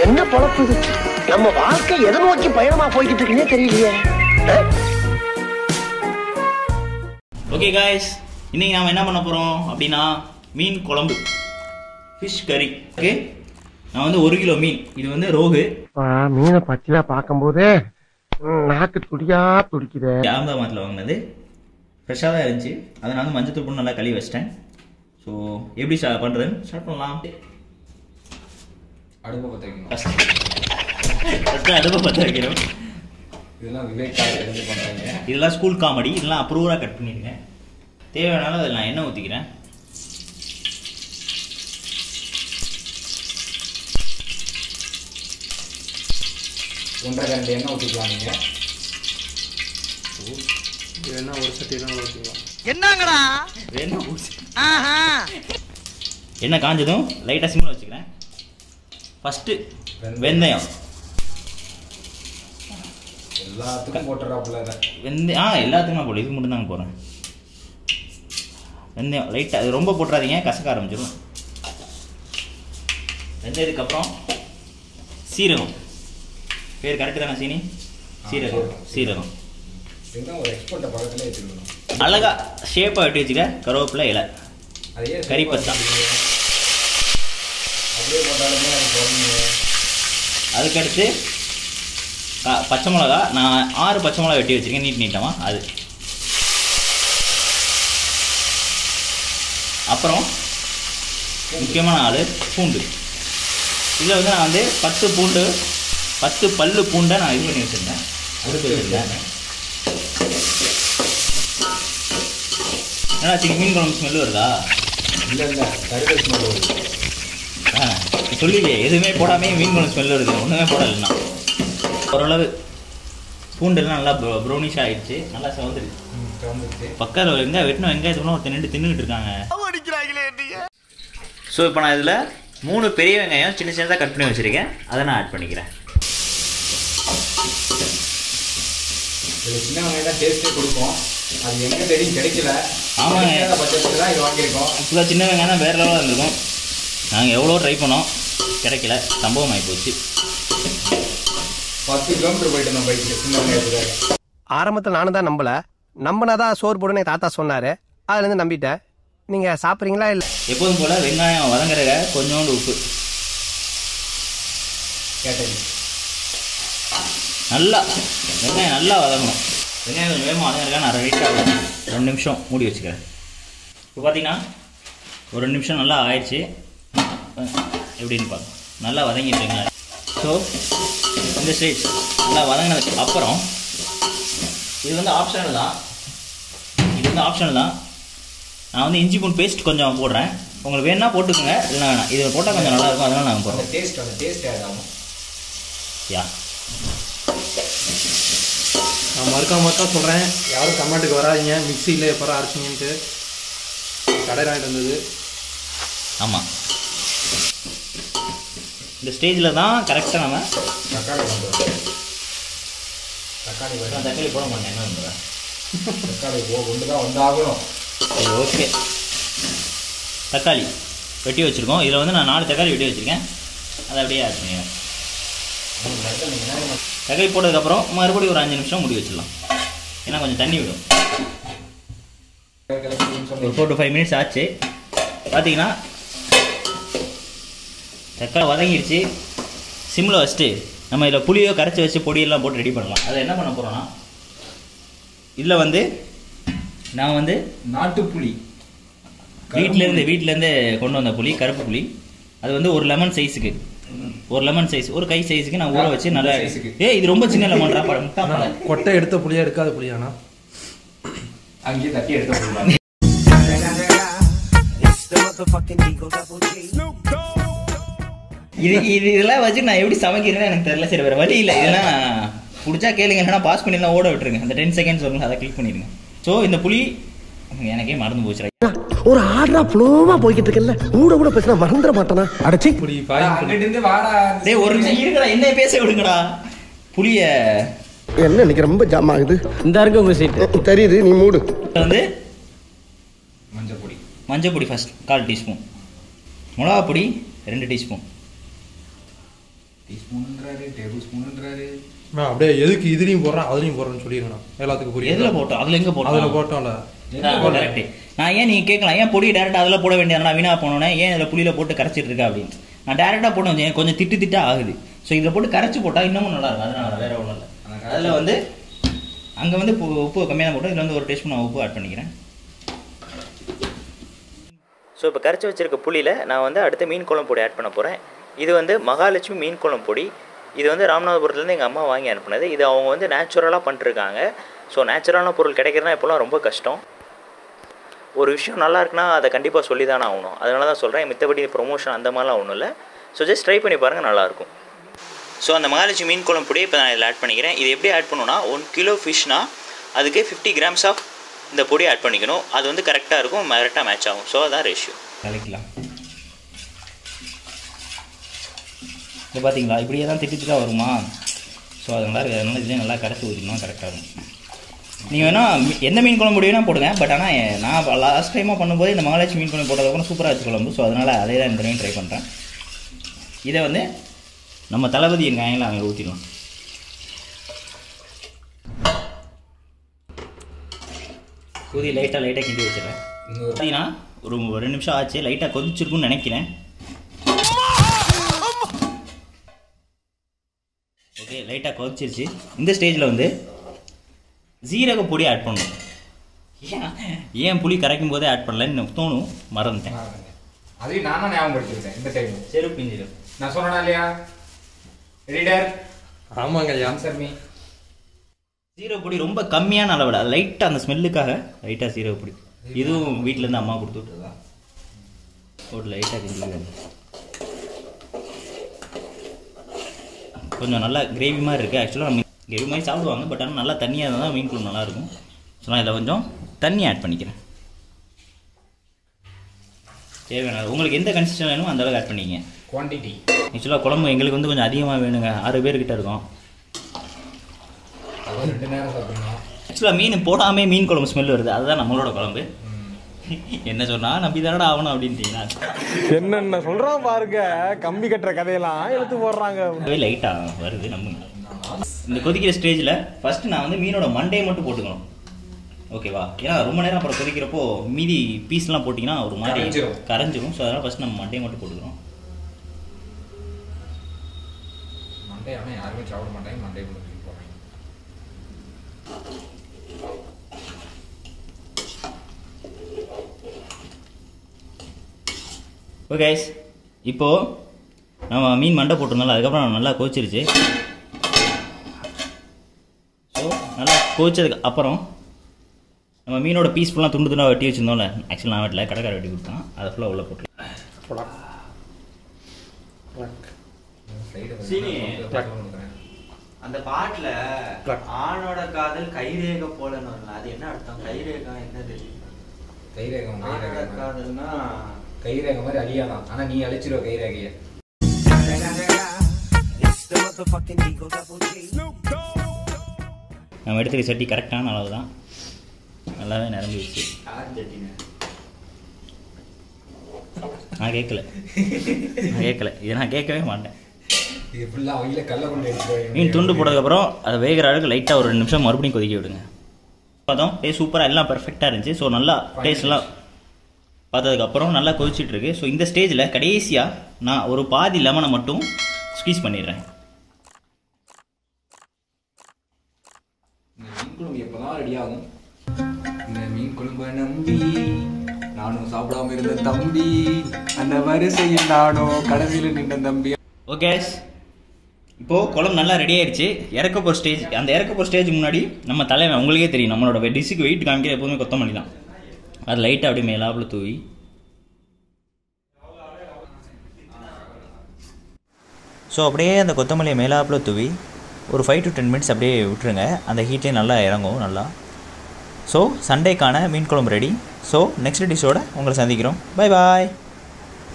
என்ன பொழப்பு இது நம்ம வாழ்க்கை எதை நோக்கி பயணமா போய்கிட்டு இருக்குன்னே தெரியலையே அஹ்? ஓகே காய்ஸ் இன்னைக்கு நாம என்ன பண்ண போறோம் அப்படின்னா மீன் குழம்பு ஃபிஷ் கறி ஓகே நான் வந்து ஒரு கிலோ மீன் இது வந்து ரோகு மீனை பச்சிலா பார்க்கும்போதே நாக்கு துடியா துடிக்குதே அகமதாபாத்தில் வாங்கினது ஃப்ரெஷ்ஷாக தான் இருந்துச்சு அதை நான் வந்து மஞ்சள் தூள் நல்லா கழுவி வச்சிட்டேன் ஸோ எப்படி ஸ்டா பண்ணுறதுன்னு ஸ்டார்ட் பண்ணலாம் அடுப்பை பற்ற வைக்கணும் ஃபஸ்ட்டு அடுப்பை பற்ற வைக்கிறோம் இதெல்லாம் விவேக்காக இருந்து பண்ணுறாங்க இதெல்லாம் ஸ்கூல் காமெடி இதெல்லாம் அப்ரூவலாக கட் பண்ணிடுங்க தேவையானாலும் அதில் நான் எண்ணெய் ஊற்றிக்கிறேன் ஒன்றரை கரண்டி எண்ணெய் ஊற்றிக்கலாம் நீங்கள் வேணா ஒரு சட்டி தான் ஊற்றிக்கலாம் வேணா ஊத்தி. எண்ணெய் காஞ்சதும் லைட்டாக சிம்மில் வச்சுக்கிறேன் ஃபஸ்ட்டு வெந்தயம் எல்லாத்துக்கும் போட்டுறாப்புல அதை வெந்தயம் ஆ எல்லாத்துக்கும் நான் போடல இது மட்டும் தாங்க போகிறேன் வெந்தயம் லைட்டாக அது ரொம்ப போட்டுறாதீங்க கசக்க ஆரம்பிச்சிடும் வெந்தயத்துக்கு சீரகம் பேர் கரெக்டு தானே சீனி சீரகம் சீரகம் இன்னும் ஒரு எக்ஸ்போர்ட்டை பக்கத்துலேயே வச்சுக்கணும் அழகா ஷேப்பாக வெட்டி வச்சுக்க கருவேப்பிலை இலை அதையே கறி பத்தா அப்படியே போட்டாலுமே அது குறைஞ்சி அதுக்கடுத்து க- பச்சை மிளகா நான் ஆறு பச்சை மிளகா வெட்டி வச்சிருக்கேன் நீட் நீட்டமாக அது அப்புறம் முக்கியமான ஆள் பூண்டு இதில் வந்து நான் வந்து பத்து பூண்டு பத்து பல்லு பூண்டை நான் இது பண்ணி வச்சுருந்தேன் எடுத்து வச்சுருந்தேன் ஏன்னா சிக்கன் மீன் குழம்பு ஸ்மெல் வருதா இல்லை இல்லை கருவேப்பிலை ஸ்மெல் வருது ஆ சொல்லியே எதுவுமே போடாமே மீன் குழம்பு ஸ்மெல் வருது ஒன்றுமே போடலைன்னா ஓரளவு பூண்டெல்லாம் நல்லா ப்ரௌனிஷ் ஆயிடுச்சு நல்லா செவந்துருச்சு ம், திறந்துருச்சு பக்கத்தில் வெங்காயம் வெட்டின வெங்காயத்துக்குள்ள ஒருத்தர் நின்று தின்னுக்கிட்டு இருக்காங்க ஸோ இப்போ நான் இதில் மூணு பெரிய வெங்காயம் சின்ன சின்னதாக கட் பண்ணி வச்சுருக்கேன் அதை நான் ஆட் பண்ணிக்கிறேன் இதில் சின்ன வெங்காயம் தான் டேஸ்ட்டே கொடுக்கும் அது எங்கே தெரியும் கிடைக்கல ஆமாங்க. கிடைக்காத பட்சத்தில் தான் இது வாங்கியிருக்கோம் ஆக்சுவலாக சின்ன வெங்காயம் தான் வேறு லெவலில் இருந்திருக்கும் நாங்கள் எவ்வளோ ட்ரை பண்ணோம் கிடைக்கல சம்பவம் ஆகி போச்சு பத்து கிலோமீட்டர் போயிட்டு இருந்தோம் பைக்கில் சின்ன வெங்காயத்துக்காக ஆரம்பத்தில் நானும் தான் நம்பல நம்பினாதான் சோறு போடுன்னு என் தாத்தா சொன்னாரு அதுல இருந்து நம்பிட்டேன் நீங்க சாப்பிட்றீங்களா இல்ல எப்போதும் போல் வெங்காயம் வதங்குறத கொஞ்சோண்டு உப்பு கேட்டது நல்லா வெங்காயம் நல்லா வதங்கணும் வெங்காயம் கொஞ்சம் வேகமாக வதங்குறதுக்காக நான் ரைட்டாக ரெண்டு நிமிஷம் மூடி வச்சுக்கிறேன் இப்போ பார்த்தீங்கன்னா ஒரு ரெண்டு நிமிஷம் நல்லா ஆயிடுச்சு அஹ் எப்படின்னு பார்க்கலாம் நல்லா வதங்கிட்டு வெங்காயம் ஸோ இந்த ஸ்டேஜ் நல்லா வதங்கினதுக்கு அப்புறம் இது வந்து ஆப்ஷனல் தான் இது வந்து ஆப்ஷனல் தான் நான் வந்து இஞ்சி பூண்டு பேஸ்ட் கொஞ்சம் போடுறேன் உங்களுக்கு வேணா போட்டுக்கோங்க இல்லைனா வேணாம் இது போட்டால் கொஞ்சம் நல்லா இருக்கும் அதனால நாங்கள் அந்த போடுறோம் டேஸ்ட் அந்த டேஸ்ட் ஆட் ஆகும் யா நான் மறுக்கா மறுக்கா சொல்கிறேன் யாரும் கமெண்ட்டுக்கு வராதீங்க மிக்சியில் எப்போ அரைச்சிங்கன்ட்டு கடையில் வாங்கிட்டு வந்தது ஆமாம் இந்த ஸ்டேஜில் தான் கரெக்டாக நம்ம தக்காளி வந்துடும் தக்காளி நான் வேணும் தக்காளி போட மாட்டேன் என்ன பண்ணுறேன் தக்காளி ஓ ஒன்று தான் வந்தாகணும் சரி ஓகே தக்காளி வெட்டி வச்சுருக்கோம் இதில் வந்து நான் நாலு தக்காளி வெட்டி வச்சுருக்கேன் அதை அப்படியே ஆட் பண்ணிடுறேன் தக்காளி போட்டதுக்கப்புறம் மறுபடியும் ஒரு அஞ்சு நிமிஷம் முடி வச்சிடலாம் ஏன்னா கொஞ்சம் தண்ணி விடும் ஒரு ஃபோர் டு ஃபைவ் மினிட்ஸ் ஆச்சு பார்த்தீங்கன்னா தக்காளி வதங்கிடுச்சு சிம்மில் வச்சுட்டு நம்ம இதில் புளியோ கரைச்சி வச்சு பொடியெல்லாம் போட்டு ரெடி பண்ணலாம் அதை என்ன பண்ண போகிறோன்னா இதில் வந்து நான் வந்து நாட்டுப்புளி வீட்டிலேருந்து வீட்டிலேருந்து கொண்டு வந்த புளி கருப்பு புளி அது வந்து ஒரு லெமன் சைஸுக்கு ஒரு லெமன் சைஸ் ஒரு கை சைஸுக்கு நான் ஊற வச்சு நல்லா சைஸுக்கு. ஏ இது ரொம்ப சின்ன லெமன்ரா முட்டா பழம். கொட்டை எடுத்த புளியா எடுக்காத புளியாண்ணா அங்கேயே தட்டி எடுத்து போடுவாங்க இது இது இதெல்லாம் வச்சு நான் எப்படி சமைக்கிறேன்னு எனக்கு தெரியல சரி வேறு வழி இல்லை இதெல்லாம் பிடிச்சா கேளுங்க இல்லைன்னா பாஸ் பண்ணிடலாம் ஓட விட்டுருங்க அந்த டென் செகண்ட்ஸ் வருங்க அதை கிளிக் பண்ணிடுங்க ஸோ இந்த புளி எனக்கே மறந்து போச்சு ஒரு ஆர்டரா ஃப்ளோவா போய்கிட்டு இருக்கல கூட கூட பேசினா மறந்துட மாட்டானா அடச்சி புளி பாய் புளி அங்கிட்டு இருந்து வாடா டேய் ஒரு நிமிஷம் இருக்கடா என்ன பேச விடுங்கடா புளிய என்ன இன்னைக்கு ரொம்ப ஜாம் ஆகுது இந்த இருக்கு உங்க சீட் தெரியுது நீ மூடு வந்து மஞ்சள் பொடி மஞ்சள் பொடி ஃபஸ்ட் கால் டீஸ்பூன் மிளகா பொடி ரெண்டு டீஸ்பூன் டீஸ்பூன்ன்றாரு டேபிள் ஸ்பூன்ன்றாரு நான் அப்படியே எதுக்கு இதுலையும் போடுறேன் அதுலையும் போடுறேன்னு சொல்லிருங்கண்ணா எல்லாத்துக்கும் புரியுது எதில் போட்டோம் அதில் எங்கே போட்டோம் அதில் போட்டோம்ல கரெக்ட் நான் ஏன் நீங்கள் கேட்கலாம் ஏன் பொடி டேரெக்டாக அதில் போட வேண்டியதுனா வீணா போனோன்னே ஏன் இதில் புளியில் போட்டு கரைச்சிட்டு இருக்கா அப்படின்னு நான் டேரெக்டாக போட்டு வச்சேன் கொஞ்சம் திட்டு திட்டா ஆகுது ஸோ இதில் போட்டு கரைச்சி போட்டால் இன்னமும் நல்லா இருக்கும் அதனால வேற ஒன்றும் இல்லை அதில் வந்து அங்கே வந்து உப்பு உப்பு கம்மியாக தான் போட்டோம் இதில் வந்து ஒரு டேஸ்ட் நான் உப்பு ஆட் பண்ணிக்கிறேன் ஸோ இப்போ கரைச்சி வச்சிருக்க புளியில் நான் வந்து அடுத்து மீன் குழம்பு பொடி ஆட் பண்ண போகிறேன் இது வந்து மகாலட்சுமி மீன் குழம்பு பொடி இது வந்து ராமநாதபுரத்துலேருந்து எங்கள் அம்மா வாங்கி அனுப்புனது இது அவங்க வந்து நேச்சுரலாக பண்ணிருக்காங்க ஸோ நேச்சுரலான பொருள் கிடைக்கிறதுனா இப்போலாம் ரொம்ப கஷ்டம் ஒரு விஷயம் நல்லா இருக்குன்னா அதை கண்டிப்பாக சொல்லி தானே ஆகணும் அதனால தான் சொல்கிறேன் மித்தபடி ப்ரொமோஷன் அந்த மாதிரிலாம் ஒன்றும் இல்லை ஸோ ஜஸ்ட் ட்ரை பண்ணி பாருங்கள் நல்லாயிருக்கும் ஸோ அந்த மகாலட்சுமி மீன் குழம்பு பொடி இப்போ நான் இதில் ஆட் பண்ணிக்கிறேன் இது எப்படி ஆட் பண்ணணும்னா ஒன் கிலோ ஃபிஷ்னா அதுக்கு ஃபிஃப்டி கிராம்ஸ் ஆஃப் இந்த பொடி ஆட் பண்ணிக்கணும் அது வந்து கரெக்டாக இருக்கும் கரெக்டாக மேட்ச் ஆகும் ஸோ அதான் ரேஷியோ கலக்கலாம் இது பார்த்தீங்களா இப்படியே தான் திட்டு திட்டா வருமா ஸோ அது நல்லா இருக்குது அதனால இதுலேயே நல்லா கரைச்சி ஊற்றினா கரெக்டாக இருக்கும் நீங்கள் வேணால் எந்த மீன் குழம்பு பொடி வேணால் போடுங்க பட் ஆனால் நான் லாஸ்ட் டைமாக பண்ணும்போது இந்த மகாலட்சுமி மீன் குழம்பு போட்டதுக்கப்புறம் சூப்பராக வச்சு குழம்பு ஸோ அதனால் அதே தான் இந்த தடவையும் ட்ரை பண்ணுறேன் இதை வந்து நம்ம தளபதி இருக்காங்களா அவங்க ஊற்றிடலாம் ஊதி லைட்டாக லைட்டாக கிண்டி வச்சிடுறேன் இன்னொரு பார்த்தீங்கன்னா ஒரு ஒரு ரெண்டு நிமிஷம் ஆச்சு லைட்டாக கொதிச்சிருக்குன்னு நினைக்கிறேன் ஓகே லைட்டாக கொதிச்சிருச்சு இந்த ஸ்டேஜில் வந்து ஜீரக பொடி ஆட் பண்ணணும் ஏன் ஏன் புளி கரைக்கும் போதே ஆட் பண்ணலன்னு தோணும் மறந்துட்டேன் அதையும் நான் தான் ஞாபகப்படுத்திருக்கேன் இந்த டைம் செருப்பு பிஞ்சிடும் நான் சொன்னேனா இல்லையா ரீடர் ஆமாங்க ஐயா ஆன்சர் மீ சீரக பொடி ரொம்ப கம்மியான அளவில் லைட்டாக அந்த ஸ்மெல்லுக்காக லைட்டாக சீரக பொடி இதுவும் வீட்டிலேருந்து அம்மா கொடுத்து விட்டுருதா போட்டு லைட்டாக கிண்டிடுவேன் கொஞ்சம் நல்லா கிரேவி மாதிரி இருக்குது ஆக்சுவலாக நம்ம கிரேவி மாதிரி சாப்பிடுவாங்க பட் ஆனால் நல்லா தண்ணியாக இருந்தால் தான் மீன் குழம்பு நல்லாயிருக்கும் ஸோ நான் இதில் கொஞ்சம் தண்ணி ஆட் பண்ணிக்கிறேன் தேவையான அளவு. உங்களுக்கு எந்த கன்சிஸ்டன் வேணுமோ அந்த அளவுக்கு ஆட் பண்ணிக்கங்க குவான்டிட்டி ஆக்சுவலாக குழம்பு எங்களுக்கு வந்து கொஞ்சம் அதிகமாக வேணுங்க ஆறு பேர்கிட்ட இருக்கோம் அது ரெண்டு நேரம் சாப்பிடணும் ஆக்சுவலாக மீன் போடாமே மீன் குழம்பு ஸ்மெல் வருது அதுதான் நம்மளோட குழம்பு என்ன சொன்னா நம்பி தானடா ஆகணும் அப்படின்ட்டீங்களா என்னென்ன சொல்றான் பாருங்க கம்பி கட்டுற கதையெல்லாம் எடுத்து போடுறாங்க லைட்டாக வருது நம்ம இந்த கொதிக்கிற ஸ்டேஜில் ஃபர்ஸ்ட் நான் வந்து மீனோட மண்டையை மட்டும் போட்டுக்கணும் ஓகேவா ஏன்னா ரொம்ப நேரம் அப்புறம் கொதிக்கிறப்போ மீதி பீஸ்லாம் போட்டிங்கன்னா ஒரு மாதிரி கரைஞ்சிரும். கரைஞ்சிரும் ஸோ அதனால் ஃபர்ஸ்ட் நம்ம மண்டையை மட்டும் போட்டுக்கிறோம் மண்டே ஆனால் யாருமே சாப்பிட மாட்டாங்க மண்டே கூட தூக்கி போடுறாங்க ஓகே கைஸ் இப்போது நம்ம மீன் மண்டை போட்டிருந்தோம்ல அதுக்கப்புறம் நல்லா கொதிச்சிருச்சு ஸோ நல்லா கொதிச்சதுக்கு அப்புறம் நம்ம மீனோட பீஸ் ஃபுல்லாக துண்டு துண்டாக வெட்டி வச்சிருந்தோம்ல ஆக்சுவலி நான் வெட்டல கடைக்கார வெட்டி கொடுத்தான் அதை ஃபுல்லாக உள்ளே போட்டுருலாம் சைடு சீனி. கொடுக்குறேன் அந்த பாட்டுல Black. ஆணோட காதல் கைரேக போலன்னு வரல அது என்ன அர்த்தம் கைரேகம் என்னது கைரேகம் ஆணோட கைரேகம் காதல்னா கைரேகம் மாதிரி அழியாதான் ஆனா நீ அழிச்சிருவ கைரேகைய நம்ம எடுத்துக்க சட்டி கரெக்டான அளவு தான் நல்லாவே நிரம்பிடுச்சு யார் ஜட்டிங்க நான் கேட்கல நான் கேட்கல இதை நான் கேட்கவே மாட்டேன் இது ஃபுல்லா அவங்கள கல்ல கொண்டு எடுத்துருவாங்க மீன் துண்டு போட்டதுக்கப்புறம் அதை வேகிற அளவுக்கு லைட்டாக ஒரு ரெண்டு நிமிஷம் மறுபடியும் கொதிக்க விடுங்க பார்த்தோம் டேஸ்ட் சூப்பராக எல்லாம் பெர்ஃபெக்டாக இருந்துச்சு ஸோ நல்லா டேஸ்ட்லாம் பார்த்ததுக்கப்புறம் நல்லா கொதிச்சிட்டு இருக்கு ஸோ இந்த ஸ்டேஜில் கடைசியாக நான் ஒரு பாதி லெமனை மட்டும் ஸ்queeze பண்ணிடுறேன் இந்த மீன் குழம்பு எப்பதான் ரெடி ஆகும் இந்த மீன் குழம்பை நம்பி நானும் சாப்பிடாம இருந்த தம்பி அந்த வரிசையில் நானும் கடைசியில் நின்ற தம்பி ஓகே இப்போது குழம்பு நல்லா ரெடி ஆயிடுச்சு இறக்க போகிற ஸ்டேஜ் அந்த இறக்க போகிற ஸ்டேஜ் முன்னாடி நம்ம தலைவன் உங்களுக்கே தெரியும் நம்மளோட டிஷ்ஷுக்கு வெயிட் காமிக்கிற எப்போதுமே கொத்தமல்லி தான் அது லைட்டாக அப்படியே மேலாப்புல தூவி ஸோ அப்படியே அந்த கொத்தமல்லியை மேலாப்புல தூவி ஒரு ஃபைவ் டு டென் மினிட்ஸ் அப்படியே விட்டுருங்க அந்த ஹீட்லேயே நல்லா இறங்கும் நல்லா ஸோ சண்டேக்கான மீன் குழம்பு ரெடி ஸோ நெக்ஸ்ட் டிஷ்ஷோட உங்களை சந்திக்கிறோம் பை பாய்